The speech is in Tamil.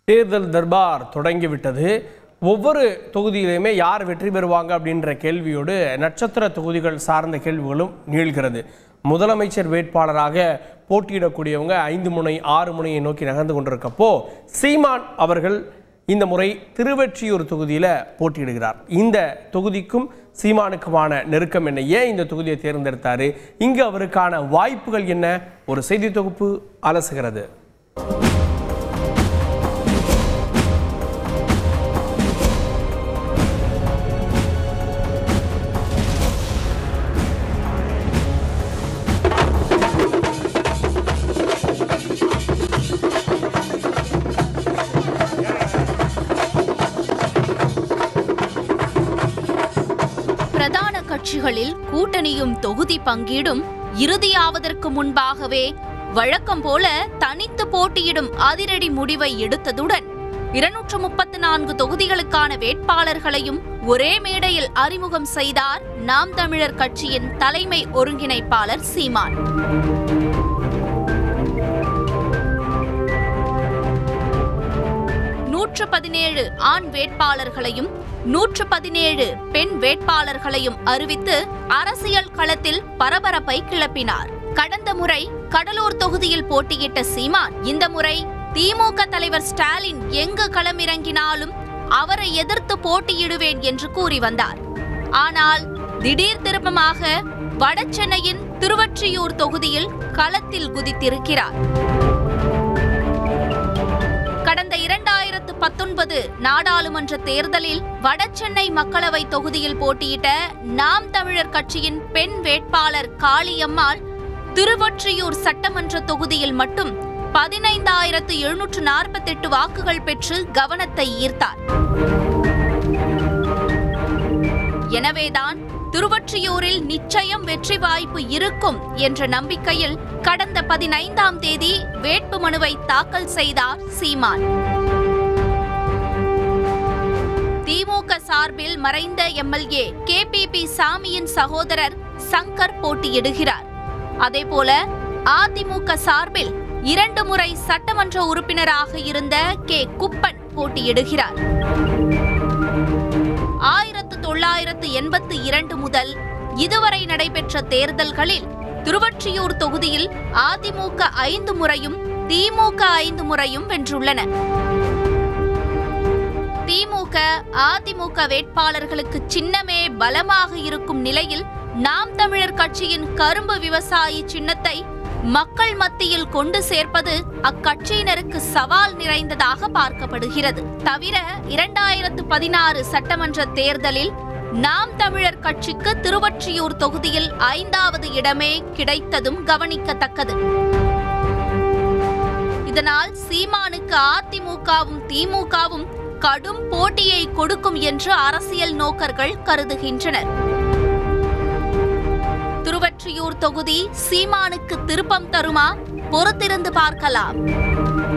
தேர்தல் தர்பார் தொடங்கிவிட்டது ஒவ்வொரு தொகுதியிலையுமே யார் வெற்றி பெறுவாங்க அப்படின்ற கேள்வியோடு நட்சத்திர தொகுதிகள் சார்ந்த கேள்விகளும் நீள்கிறது முதலமைச்சர் வேட்பாளராக போட்டியிடக்கூடியவங்க ஐந்து முனை ஆறு முனையை நோக்கி நகர்ந்து கொண்டிருக்கப்போ சீமான் அவர்கள் இந்த முறை திருவெற்றியூர் தொகுதியில் போட்டியிடுகிறார் இந்த தொகுதிக்கும் சீமானுக்குமான நெருக்கம் என்ன ஏன் இந்த தொகுதியை தேர்ந்தெடுத்தாரு இங்கு அவருக்கான வாய்ப்புகள் என்ன ஒரு செய்தி தொகுப்பு அலசுகிறது பிரதான கட்சிகளில் கூட்டணியும் தொகுதி பங்கீடும் இறுதியாவதற்கு முன்பாகவே வழக்கம் போல தனித்து போட்டியிடும் அதிரடி முடிவை எடுத்ததுடன் இருநூற்று முப்பத்து நான்கு தொகுதிகளுக்கான வேட்பாளர்களையும் ஒரே மேடையில் அறிமுகம் செய்தார் நாம் தமிழர் கட்சியின் தலைமை ஒருங்கிணைப்பாளர் சீமான் நூற்று பதினேழு ஆண் வேட்பாளர்களையும் நூற்று பதினேழு பெண் வேட்பாளர்களையும் அறிவித்து அரசியல் களத்தில் பரபரப்பை கிளப்பினார் கடந்த முறை கடலூர் தொகுதியில் போட்டியிட்ட சீமான் இந்த முறை திமுக தலைவர் ஸ்டாலின் எங்கு களமிறங்கினாலும் அவரை எதிர்த்து போட்டியிடுவேன் என்று கூறி வந்தார் ஆனால் திடீர் திருப்பமாக வடசென்னையின் திருவொற்றியூர் தொகுதியில் களத்தில் குதித்திருக்கிறார் கடந்த இரண்டாயிரத்து பத்தொன்பது நாடாளுமன்ற தேர்தலில் வடசென்னை மக்களவை தொகுதியில் போட்டியிட்ட நாம் தமிழர் கட்சியின் பெண் வேட்பாளர் காளியம்மாள் திருவொற்றியூர் சட்டமன்ற தொகுதியில் மட்டும் பதினைந்தாயிரத்து எழுநூற்று நாற்பத்தெட்டு வாக்குகள் பெற்று கவனத்தை ஈர்த்தார் எனவேதான் திருவொற்றியூரில் நிச்சயம் வெற்றி வாய்ப்பு இருக்கும் என்ற நம்பிக்கையில் கடந்த பதினைந்தாம் தேதி வேட்பு மனுவை தாக்கல் செய்தார் சீமான் திமுக சார்பில் மறைந்த எம்எல்ஏ கேபிபி சாமியின் சகோதரர் சங்கர் போட்டியிடுகிறார் அதேபோல அதிமுக சார்பில் இரண்டு முறை சட்டமன்ற உறுப்பினராக இருந்த கே குப்பன் போட்டியிடுகிறார் ஆயிரத்து தொள்ளாயிரத்து எண்பத்து இரண்டு முதல் இதுவரை நடைபெற்ற தேர்தல்களில் திருவொற்றியூர் தொகுதியில் அதிமுக ஐந்து முறையும் திமுக ஐந்து முறையும் வென்றுள்ளன திமுக அதிமுக வேட்பாளர்களுக்கு சின்னமே பலமாக இருக்கும் நிலையில் நாம் தமிழர் கட்சியின் கரும்பு விவசாயி சின்னத்தை மக்கள் மத்தியில் கொண்டு சேர்ப்பது அக்கட்சியினருக்கு சவால் நிறைந்ததாக பார்க்கப்படுகிறது தவிர இரண்டாயிரத்து பதினாறு சட்டமன்ற தேர்தலில் நாம் தமிழர் கட்சிக்கு திருவொற்றியூர் தொகுதியில் ஐந்தாவது இடமே கிடைத்ததும் கவனிக்கத்தக்கது இதனால் சீமானுக்கு அதிமுகவும் திமுகவும் கடும் போட்டியை கொடுக்கும் என்று அரசியல் நோக்கர்கள் கருதுகின்றனர் திருவொற்றியூர் தொகுதி சீமானுக்கு திருப்பம் தருமா பொறுத்திருந்து பார்க்கலாம்